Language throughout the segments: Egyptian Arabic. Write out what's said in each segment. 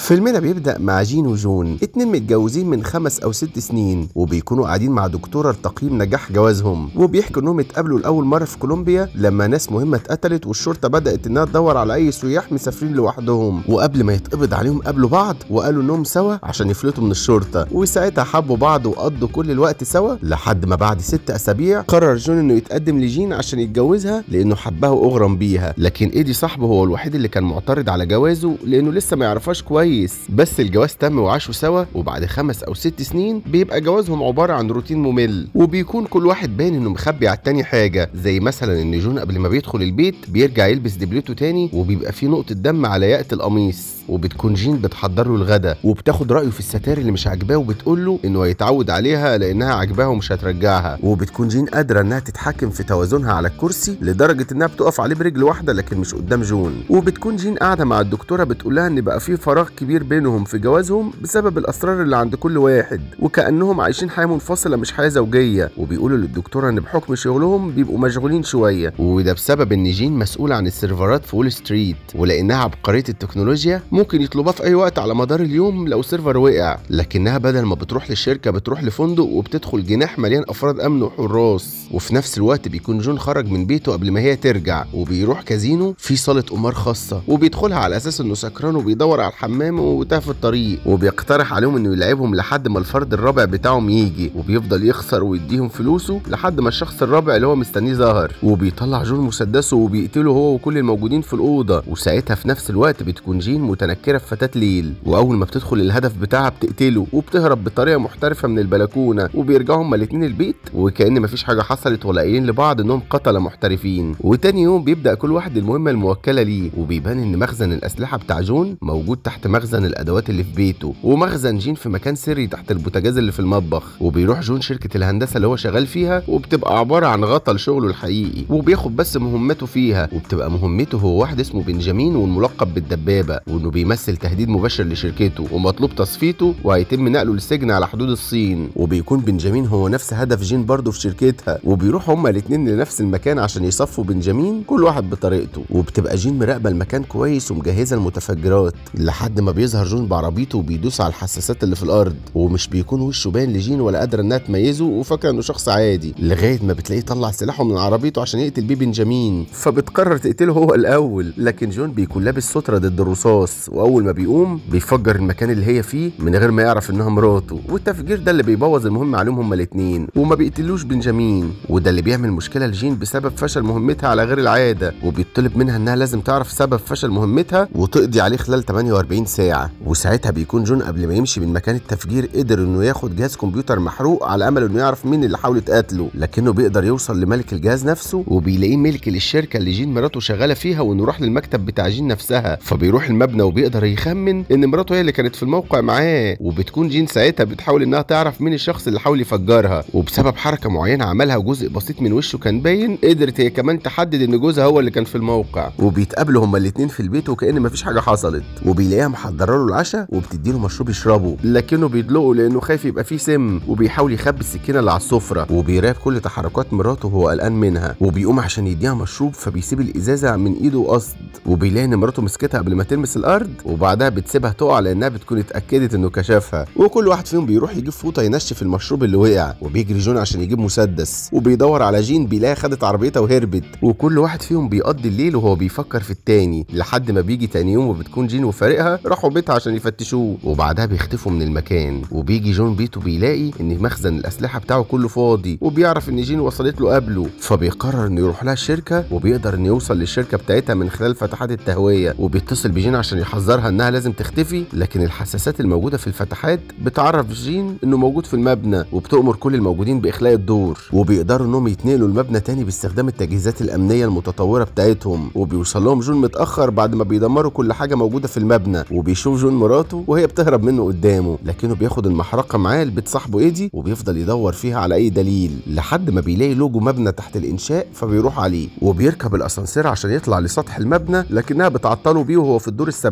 فيلمنا بيبدأ مع جين وجون اتنين متجوزين من خمس أو ست سنين وبيكونوا قاعدين مع دكتورة لتقييم نجاح جوازهم وبيحكوا إنهم اتقابلوا لأول مرة في كولومبيا لما ناس مهمة اتقتلت والشرطة بدأت إنها تدور على أي سياح مسافرين لوحدهم وقبل ما يتقبض عليهم قابلوا بعض وقالوا إنهم سوا عشان يفلتوا من الشرطة وساعتها حبوا بعض وقضوا كل الوقت سوا لحد ما بعد ست أسابيع قرر جون إنه يتقدم لجين عشان يتجوزها لأنه حبها وأغرم بيها لكن إيدي صاحبه هو الوحيد اللي كان معترض على جوازه لأنه لسه ما يعرفهاش كويس بس الجواز تم وعاشوا سوا وبعد خمس أو ست سنين بيبقى جوازهم عبارة عن روتين ممل وبيكون كل واحد باين إنه مخبي على التاني حاجة زي مثلا إن جون قبل ما بيدخل البيت بيرجع يلبس دبلته تاني وبيبقى فيه نقطة دم على ياقة القميص وبتكون جين بتحضر له الغدا وبتاخد رايه في الستار اللي مش عاجباه وبتقول له انه هيتعود عليها لانها عاجباها ومش هترجعها وبتكون جين قادره انها تتحكم في توازنها على الكرسي لدرجه انها بتقف عليه برجل واحده لكن مش قدام جون وبتكون جين قاعده مع الدكتوره بتقول لها ان بقى في فراغ كبير بينهم في جوازهم بسبب الاسرار اللي عند كل واحد وكانهم عايشين حياه منفصله مش حياه زوجيه وبيقولوا للدكتوره ان بحكم شغلهم بيبقوا مشغولين شويه وده بسبب ان جين مسؤوله عن السيرفرات في وول ستريت ولانها عبقريه التكنولوجيا ممكن يطلبها في اي وقت على مدار اليوم لو سيرفر وقع لكنها بدل ما بتروح للشركه بتروح لفندق وبتدخل جناح مليان افراد امن وحراس وفي نفس الوقت بيكون جون خرج من بيته قبل ما هي ترجع وبيروح كازينو في صاله قمار خاصه وبيدخلها على اساس انه سكران وبيدور على الحمام وتاه في الطريق وبيقترح عليهم انه يلعبهم لحد ما الفرد الرابع بتاعهم يجي وبيفضل يخسر ويديهم فلوسه لحد ما الشخص الرابع اللي هو مستنيه ظهر وبيطلع جون مسدسه وبيقتله هو وكل الموجودين في الاوضه وساعتها في نفس الوقت بتكون جين متنكره في فتاه ليل واول ما بتدخل الهدف بتاعها بتقتله وبتهرب بطريقه محترفه من البلكونه وبيرجعوا هما الاتنين البيت وكأن مفيش حاجه حصلت ولا قايلين لبعض انهم قتله محترفين وتاني يوم بيبدا كل واحد المهمه الموكله ليه وبيبان ان مخزن الاسلحه بتاع جون موجود تحت مخزن الادوات اللي في بيته ومخزن جين في مكان سري تحت البوتاجاز اللي في المطبخ وبيروح جون شركه الهندسه اللي هو شغال فيها وبتبقى عباره عن غطا لشغله الحقيقي وبياخد بس مهمته فيها وبتبقى مهمته هو واحد اسمه بنجامين والملقب بالدبابه وانه بيمثل تهديد مباشر لشركته ومطلوب تصفيته وهيتم نقله للسجن على حدود الصين وبيكون بنجامين هو نفس هدف جين برضه في شركتها وبيروحوا هما الاتنين لنفس المكان عشان يصفوا بنجامين كل واحد بطريقته وبتبقى جين مراقبه المكان كويس ومجهزه المتفجرات لحد ما بيظهر جون بعربيته وبيدوس على الحساسات اللي في الارض ومش بيكون وشه باين لجين ولا قادره انها تميزه وفاكره انه شخص عادي لغايه ما بتلاقيه طلع سلاحه من عربيته عشان يقتل بيه بنجامين فبتقرر تقتله هو الاول لكن جون بيكون لابس ستره ضد الرصاص واول ما بيقوم بيفجر المكان اللي هي فيه من غير ما يعرف انها مراته والتفجير ده اللي بيبوظ المهمه عليهم هما الاتنين وما بيقتلوش بنجامين وده اللي بيعمل مشكله لجين بسبب فشل مهمتها على غير العاده وبيطلب منها انها لازم تعرف سبب فشل مهمتها وتقضي عليه خلال 48 ساعه وساعتها بيكون جون قبل ما يمشي من مكان التفجير قدر انه ياخد جهاز كمبيوتر محروق على امل انه يعرف مين اللي حاولت قتله لكنه بيقدر يوصل لملك الجهاز نفسه وبيلاقيه ملك للشركه اللي جين مراته شغاله فيها وانه راح للمكتب بتاع جين نفسها فبيروح المبنى وبيقدر يخمن ان مراته هي اللي كانت في الموقع معاه وبتكون جين ساعتها بتحاول انها تعرف مين الشخص اللي حاول يفجرها وبسبب حركه معينه عملها وجزء بسيط من وشه كان باين قدرت هي كمان تحدد ان جوزها هو اللي كان في الموقع وبيتقابلوا هما الاتنين في البيت وكأن مفيش حاجه حصلت وبيلاقيها محضره له العشاء وبتديله مشروب يشربه لكنه بيدلقه لانه خايف يبقى فيه سم وبيحاول يخبي السكينه اللي على السفره وبيراقب كل تحركات مراته وهو قلقان منها وبيقوم عشان يديها مشروب فبيسيب الازازه من ايده قصد وبيلاقي ان مراته مسكتها قبل ما تلمس الارض وبعدها بتسيبها تقع لانها بتكون اتاكدت انه كشفها وكل واحد فيهم بيروح يجيب فوطه ينشف المشروب اللي وقع وبيجري جون عشان يجيب مسدس وبيدور على جين بيلاقي خدت عربيتها وهربت وكل واحد فيهم بيقضي الليل وهو بيفكر في التاني لحد ما بيجي تاني يوم وبتكون جين وفارقها راحوا بيتها عشان يفتشوه وبعدها بيختفوا من المكان وبيجي جون بيته بيلاقي ان مخزن الاسلحه بتاعه كله فاضي وبيعرف ان جين وصلت له قبله فبيقرر انه يروح لها الشركه وبيقدر انه يوصل للشركه بتاعتها من خلال فتحات التهويه وبيتصل بجين عشان يحذرها انها لازم تختفي لكن الحساسات الموجوده في الفتحات بتعرف جين انه موجود في المبنى وبتأمر كل الموجودين باخلاء الدور وبيقدروا انهم يتنقلوا المبنى تاني باستخدام التجهيزات الامنيه المتطوره بتاعتهم وبيوصل لهم جون متاخر بعد ما بيدمروا كل حاجه موجوده في المبنى وبيشوف جون مراته وهي بتهرب منه قدامه لكنه بياخد المحرقه معاه لبيت صاحبه ايدي وبيفضل يدور فيها على اي دليل لحد ما بيلاقي لوجو مبنى تحت الانشاء فبيروح عليه وبيركب الاسانسير عشان يطلع لسطح المبنى لكنها بتعطله بيه وهو في الدور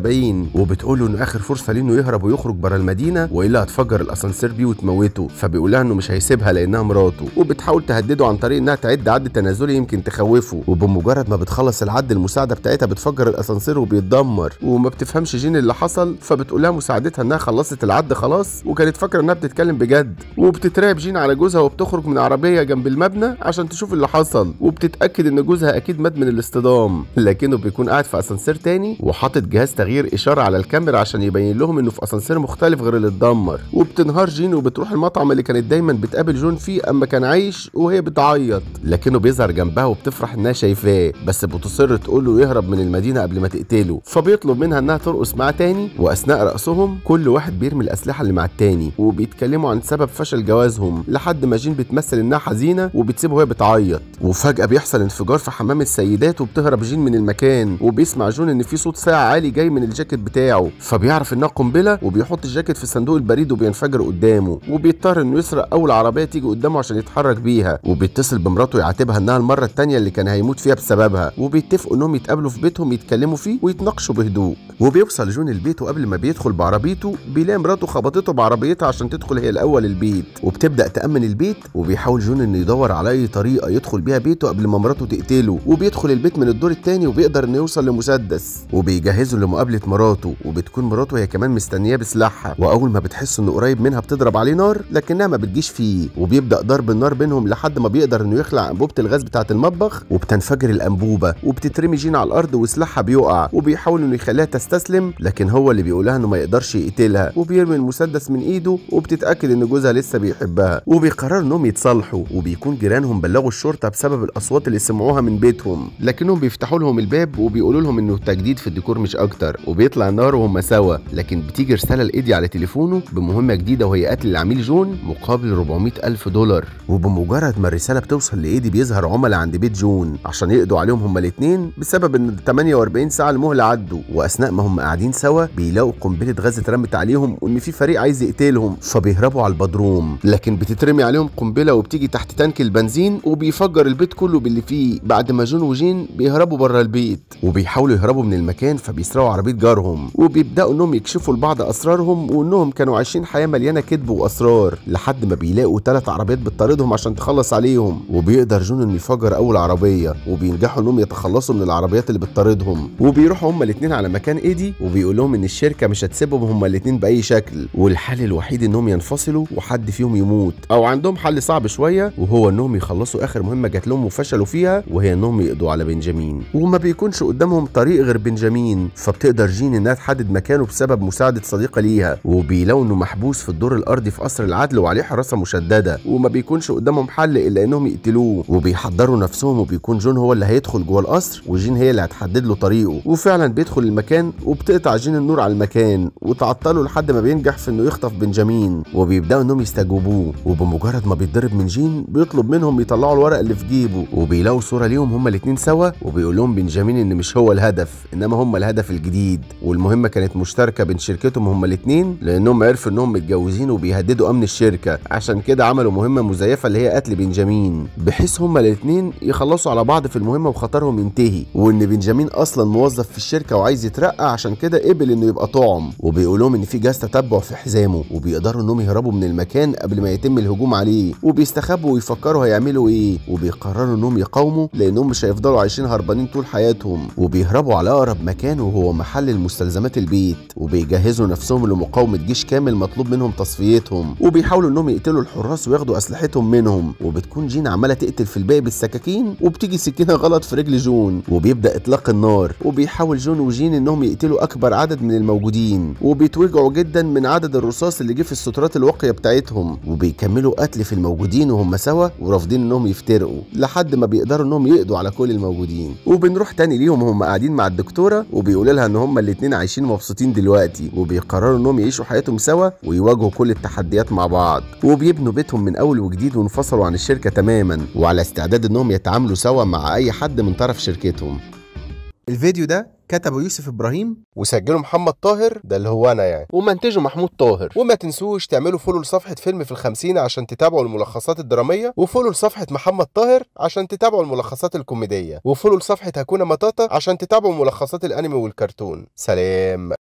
المتابعين وبتقول له انه اخر فرصه ليه انه يهرب ويخرج بره المدينه والا هتفجر الاسانسير بيه وتموته فبيقول لها انه مش هيسيبها لانها مراته وبتحاول تهدده عن طريق انها تعد عد تنازلي يمكن تخوفه وبمجرد ما بتخلص العد المساعده بتاعتها بتفجر الاسانسير وبيتدمر وما بتفهمش جين اللي حصل فبتقول لها مساعدتها انها خلصت العد خلاص وكانت فاكره انها بتتكلم بجد وبتترعب جين على جوزها وبتخرج من عربيه جنب المبنى عشان تشوف اللي حصل وبتتاكد ان جوزها اكيد مات من الاصطدام لكنه بيكون قاعد في اسانسير تاني وحاطط جهاز تغيير اشاره على الكاميرا عشان يبين لهم انه في اسانسير مختلف غير اللي اتدمر وبتنهار جين وبتروح المطعم اللي كانت دايما بتقابل جون فيه اما كان عايش وهي بتعيط لكنه بيظهر جنبها وبتفرح انها شايفاه بس بتصر تقول له يهرب من المدينه قبل ما تقتله فبيطلب منها انها ترقص معاه تاني واثناء رقصهم كل واحد بيرمي الاسلحه اللي مع التاني وبيتكلموا عن سبب فشل جوازهم لحد ما جين بتمثل انها حزينه وبتسيبه وهي بتعيط وفجاه بيحصل انفجار في حمام السيدات وبتهرب جين من المكان وبيسمع جون ان في صوت ساعه عالي جاي من الجاكيت بتاعه فبيعرف انها قنبله وبيحط الجاكيت في صندوق البريد وبينفجر قدامه وبيضطر انه يسرق اول عربيه تيجي قدامه عشان يتحرك بيها وبيتصل بمراته يعاتبها انها المره التانيه اللي كان هيموت فيها بسببها وبيتفقوا انهم يتقابلوا في بيتهم يتكلموا فيه ويتناقشوا بهدوء وبيوصل جون البيت وقبل ما بيدخل بعربيته بيلاقي مراته خبطته بعربيتها عشان تدخل هي الاول البيت وبتبدا تامن البيت وبيحاول جون انه يدور على اي طريقه يدخل بيها بيته قبل ما مراته تقتله وبيدخل البيت من الدور التاني وبيقدر انه يوصل لمسدس وبيجهزه لمقابله مراته وبتكون مراته هي كمان مستنياه بسلاحها واول ما بتحس انه قريب منها بتضرب عليه نار لكنها ما بتجيش فيه وبيبدا ضرب النار بينهم لحد ما بيقدر انه يخلع انبوبه الغاز بتاعه المطبخ وبتنفجر الانبوبه وبتترمي جين على الارض وسلاحها بيقع وبيحاول انه يخليها تستسلم لكن هو اللي بيقولها انه ما يقدرش يقتلها وبيرمي المسدس من ايده وبتتاكد ان جوزها لسه بيحبها وبيقرروا انهم يتصالحوا وبيكون جيرانهم بلغوا الشرطه بسبب الاصوات اللي سمعوها من بيتهم لكنهم بيفتحوا لهم الباب وبيقولوا لهم انه تجديد في الديكور مش اكتر وبيطلع النار وهم سوا لكن بتيجي رساله لايدي على تليفونه بمهمه جديده وهي قتل العميل جون مقابل 400 الف دولار وبمجرد ما الرساله بتوصل لايدي بيظهر عملاء عند بيت جون عشان يقضوا عليهم هما الاثنين بسبب ان 48 ساعه المهله عدوا واثناء ما هم قاعدين سوا بيلاقوا قنبله غاز اترمت عليهم وان في فريق عايز يقتلهم فبيهربوا على البدروم لكن بتترمي عليهم قنبله وبتيجي تحت تانك البنزين وبيفجر البيت كله باللي فيه بعد ما جون وجين بيهربوا بره البيت وبيحاولوا يهربوا من المكان فبيسرقوا عربيه جارهم وبيبداوا انهم يكشفوا لبعض اسرارهم وانهم كانوا عايشين حياه مليانه كذب واسرار لحد ما بيلاقوا ثلاث عربيات بتطاردهم عشان تخلص عليهم وبيقدر جون انه يفجر اول عربيه وبينجحوا انهم يتخلصوا من العربيات اللي بتطاردهم وبيروحوا هما الاثنين على مكان ايدي وبيقول لهم ان الشركه مش هتسيبهم هما الاثنين باي شكل والحل الوحيد انهم ينفصلوا وحد فيهم يموت او عندهم حل صعب شويه وهو انهم يخلصوا اخر مهمه جات لهم وفشلوا فيها وهي انهم يقضوا على بنجامين وما بيكونش قدامهم طريق غير بنجامين فبتقدر جين انها تحدد مكانه بسبب مساعده صديقه ليها وبيلاقوا انه محبوس في الدور الارضي في قصر العدل وعليه حراسه مشدده وما بيكونش قدامهم حل الا انهم يقتلوه وبيحضروا نفسهم وبيكون جون هو اللي هيدخل جوه القصر وجين هي اللي هتحدد له طريقه وفعلا بيدخل المكان وبتقطع جين النور على المكان وتعطله لحد ما بينجح في انه يخطف بنجامين وبيبداوا انهم يستجوبوه وبمجرد ما بيتضرب من جين بيطلب منهم يطلعوا الورق اللي في جيبه وبيلاقوا صوره ليهم هما الاتنين سوا وبيقول لهم بنجامين ان مش هو الهدف انما هما الهدف الجديد والمهمه كانت مشتركه بين شركتهم هما الاتنين لانهم عرفوا انهم متجوزين وبيهددوا امن الشركه عشان كده عملوا مهمه مزيفه اللي هي قتل بنجامين بحيث هما الاتنين يخلصوا على بعض في المهمه وخطرهم ينتهي وان بنجامين اصلا موظف في الشركه وعايز يترقى عشان كده قبل انه يبقى طعم وبيقول لهم ان في جهاز تتبع في حزامه وبيقدروا انهم يهربوا من المكان قبل ما يتم الهجوم عليه وبيستخبوا ويفكروا هيعملوا ايه وبيقرروا انهم يقاوموا لانهم مش هيفضلوا عايشين هربانين طول حياتهم وبيهربوا على اقرب مكان وهو محل المستلزمات البيت وبيجهزوا نفسهم لمقاومه جيش كامل مطلوب منهم تصفيتهم وبيحاولوا انهم يقتلوا الحراس وياخدوا اسلحتهم منهم وبتكون جين عماله تقتل في الباقي بالسكاكين وبتيجي سكينه غلط في رجل جون وبيبدا اطلاق النار وبيحاول جون وجين انهم يقتلوا اكبر عدد من الموجودين وبيتوجعوا جدا من عدد الرصاص اللي جه في السترات الواقيه بتاعتهم وبيكملوا قتل في الموجودين وهم سوا ورافضين انهم يفترقوا لحد ما بيقدروا انهم يقضوا على كل الموجودين وبنروح تاني ليهم وهم قاعدين مع الدكتوره وبيقولوا لها ان هم الاتنين عايشين مبسوطين دلوقتي وبيقرروا انهم يعيشوا حياتهم سوا ويواجهوا كل التحديات مع بعض وبيبنوا بيتهم من اول وجديد وانفصلوا عن الشركه تماما وعلى استعداد انهم يتعاملوا سوا مع اي حد من طرف شركتهم الفيديو ده كتبه يوسف ابراهيم وسجله محمد طاهر ده اللي هو انا يعني ومنتجه محمود طاهر وما تنسوش تعملوا فولو لصفحه فيلم في الخمسين عشان تتابعوا الملخصات الدراميه وفولو لصفحه محمد طاهر عشان تتابعوا الملخصات الكوميديه وفولو لصفحه هكونا مطاطا عشان تتابعوا ملخصات الانمي والكرتون سلام